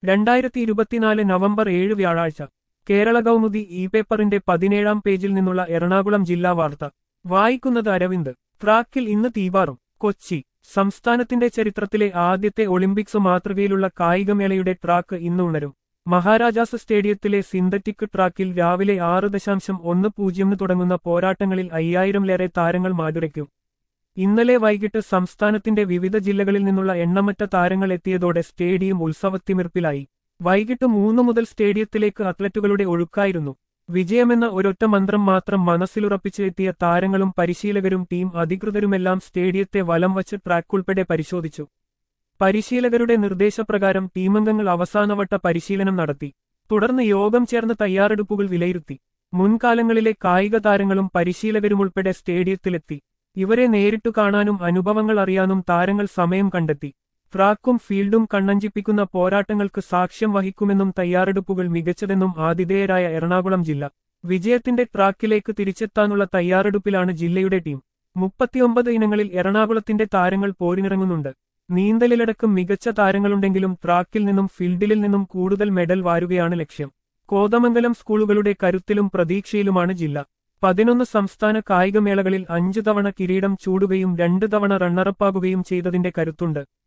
രണ്ടായിരത്തി ഇരുപത്തിനാല് നവംബർ ഏഴ് വ്യാഴാഴ്ച കേരള കൗമുദി ഇ പേപ്പറിന്റെ പതിനേഴാം പേജിൽ നിന്നുള്ള എറണാകുളം ജില്ലാ വാർത്ത വായിക്കുന്നത് അരവിന്ദ് ട്രാക്കിൽ ഇന്ന് തീവാറും കൊച്ചി സംസ്ഥാനത്തിന്റെ ചരിത്രത്തിലെ ആദ്യത്തെ ഒളിമ്പിക്സ് മാതൃകയിലുള്ള കായികമേളയുടെ ട്രാക്ക് ഇന്ന് ഉണരും മഹാരാജാസ് സ്റ്റേഡിയത്തിലെ സിന്തറ്റിക് ട്രാക്കിൽ രാവിലെ ആറ് ദശാംശം ഒന്ന് പൂജ്യമിന് തുടങ്ങുന്ന പോരാട്ടങ്ങളിൽ അയ്യായിരംലേറെ താരങ്ങൾ മാതുരയ്ക്കും ഇന്നലെ വൈകിട്ട് സംസ്ഥാനത്തിന്റെ വിവിധ ജില്ലകളിൽ നിന്നുള്ള എണ്ണമറ്റ താരങ്ങൾ എത്തിയതോടെ സ്റ്റേഡിയം ഉത്സവത്തിമിർപ്പിലായി വൈകിട്ട് മൂന്ന് മുതൽ സ്റ്റേഡിയത്തിലേക്ക് അത്ലറ്റുകളുടെ ഒഴുക്കായിരുന്നു വിജയമെന്ന ഒരൊറ്റ മന്ത്രം മാത്രം മനസ്സിലുറപ്പിച്ച് എത്തിയ താരങ്ങളും പരിശീലകരും ടീം അധികൃതരുമെല്ലാം സ്റ്റേഡിയത്തെ വലം വച്ച് ട്രാക്കുൾപ്പെടെ പരിശോധിച്ചു പരിശീലകരുടെ നിർദ്ദേശപ്രകാരം ടീമംഗങ്ങൾ അവസാനവട്ട പരിശീലനം നടത്തി തുടർന്ന് യോഗം ചേർന്ന് തയ്യാറെടുപ്പുകൾ വിലയിരുത്തി മുൻകാലങ്ങളിലെ കായിക താരങ്ങളും പരിശീലകരുമുൾപ്പെടെ സ്റ്റേഡിയത്തിലെത്തി ഇവരെ നേരിട്ടു കാണാനും അനുഭവങ്ങൾ അറിയാനും താരങ്ങൾ സമയം കണ്ടെത്തി ട്രാക്കും ഫീൽഡും കണ്ണഞ്ചിപ്പിക്കുന്ന പോരാട്ടങ്ങൾക്ക് സാക്ഷ്യം വഹിക്കുമെന്നും തയ്യാറെടുപ്പുകൾ മികച്ചതെന്നും ആതിഥേയരായ എറണാകുളം ജില്ല വിജയത്തിന്റെ ട്രാക്കിലേക്ക് തിരിച്ചെത്താനുള്ള തയ്യാറെടുപ്പിലാണ് ജില്ലയുടെ ടീം മുപ്പത്തിയൊമ്പത് ഇനങ്ങളിൽ എറണാകുളത്തിന്റെ താരങ്ങൾ പോരിനിറങ്ങുന്നുണ്ട് നീന്തലിലടക്കം മികച്ച താരങ്ങളുണ്ടെങ്കിലും ട്രാക്കിൽ നിന്നും ഫീൽഡിൽ നിന്നും കൂടുതൽ മെഡൽ വാരുകയാണ് ലക്ഷ്യം കോതമംഗലം സ്കൂളുകളുടെ കരുത്തിലും പ്രതീക്ഷയിലുമാണ് ജില്ല പതിനൊന്ന് സംസ്ഥാന കായികമേളകളിൽ അഞ്ചു തവണ കിരീടം ചൂടുകയും രണ്ടു തവണ റണ്ണറപ്പാകുകയും ചെയ്തതിന്റെ കരുത്തുണ്ട്